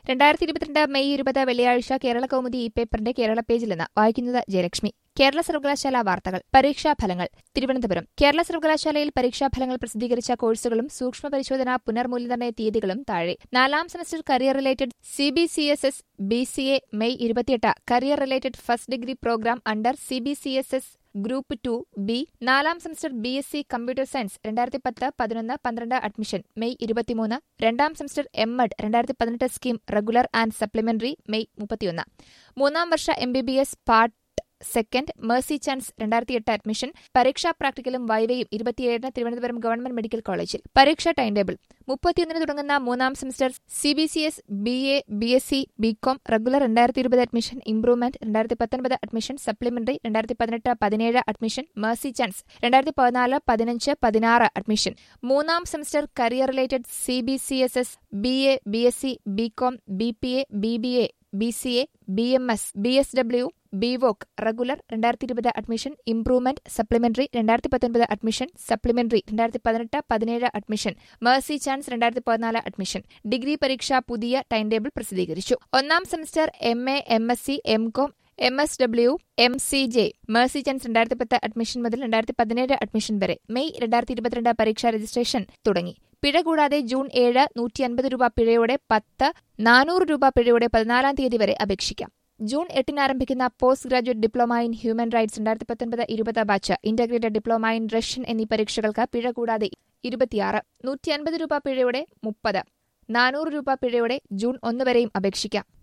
രണ്ടായിരത്തി ഇരുപത്തിരണ്ട് മെയ് ഇരുപത് വെള്ളിയാഴ്ച കേരള കൗമുദി ഈ പേപ്പറിന്റെ കേരള പേജിൽ നിന്ന് വായിക്കുന്നത് ജയലക്ഷ്മി കേരള സർവകലാശാല വാർത്തകൾ പരീക്ഷാഫലങ്ങൾ തിരുവനന്തപുരം കേരള സർവകലാശാലയിൽ പരീക്ഷാഫലങ്ങൾ പ്രസിദ്ധീകരിച്ച കോഴ്സുകളും സൂക്ഷ്മ പരിശോധന പുനർമൂല്യനിർണ്ണയ തീയതികളും താഴെ നാലാം semester career related C B C S S B C A May ഇരുപത്തിയെട്ട് career related first degree programme under C B C S S group two B നാലാം semester B S C computer science രണ്ടായിരത്തി പത്ത് പതിനൊന്ന് പന്ത്രണ്ട് admission May ഇരുപത്തിമൂന്ന് രണ്ടാം semester M Ed രണ്ടായിരത്തി പതിനെട്ട് scheme regular and supplementary May മുപ്പത്തിയൊന്ന് മൂന്നാം വർഷ M B B S part second mercy chance രണ്ടായിരത്തി എട്ട് അഡ്മിഷൻ പരീക്ഷാ പ്രാക്ടിക്കലും വൈവയും ഇരുപത്തിയേഴിന് തിരുവനന്തപുരം ഗവൺമെന്റ് മെഡിക്കൽ കോളേജിൽ പരീക്ഷാ ടൈം ടേബിൾ മുപ്പത്തിയൊന്നിന് തുടങ്ങുന്ന മൂന്നാം semester C B C S B A B S C BCom regular രണ്ടായിരത്തി ഇരുപത് അഡ്മിഷൻ ഇംപ്രൂവ്മെന്റ് രണ്ടായിരത്തി പത്തൊൻപത് അഡ്മിഷൻ സപ്ലിമെന്ററി രണ്ടായിരത്തി പതിനെട്ട് പതിനേഴ് അഡ്മിഷൻ മേഴ്സി ചാൻസ് രണ്ടായിരത്തി പതിനാല് പതിനഞ്ച് പതിനാറ് അഡ്മിഷൻ മൂന്നാം semester career related C B C S S B A B S C BCom B P A B B A B C A B M S B S W BVoc regular രണ്ടായിരത്തി ഇരുപത് admission improvement supplementary രണ്ടായിരത്തി പത്തൊൻപത് admission supplementary രണ്ടായിരത്തി പതിനെട്ട് പതിനേഴ് admission Mercy chance രണ്ടായിരത്തി പതിനാല് admission degree പരീക്ഷ പുതിയ ടൈം ടേബിൾ പ്രസിദ്ധീകരിച്ചു ഒന്നാം semester M A M S C MCom M S W M C J mercy chance രണ്ടായിരത്തി പത്ത് അഡ്മിഷൻ മുതൽ രണ്ടായിരത്തി പതിനേഴ് അഡ്മിഷൻ വരെ മെയ് രണ്ടായിരത്തി ഇരുപത്തിരണ്ട് പരീക്ഷാ രജിസ്ട്രേഷൻ തുടങ്ങി പിഴ കൂടാതെ ജൂൺ ഏഴ് നൂറ്റി അൻപത് രൂപ പിഴയോടെ പത്ത് നാനൂറ് രൂപ പിഴയോടെ പതിനാലാം തീയതി വരെ അപേക്ഷിക്കാം ജൂൺ എട്ടിന് ആരംഭിക്കുന്ന post graduate diploma in human rights രണ്ടായിരത്തി പത്തൊൻപത് ഇരുപത് batch integrated diploma in Russian എന്നീ പരീക്ഷകൾക്ക് പിഴ കൂടാതെ ഇരുപത്തിയാറ് നൂറ്റി അൻപത് രൂപ പിഴയോടെ മുപ്പത് നാനൂറ് രൂപ പിഴയോടെ ജൂൺ ഒന്ന് വരെയും അപേക്ഷിക്കാം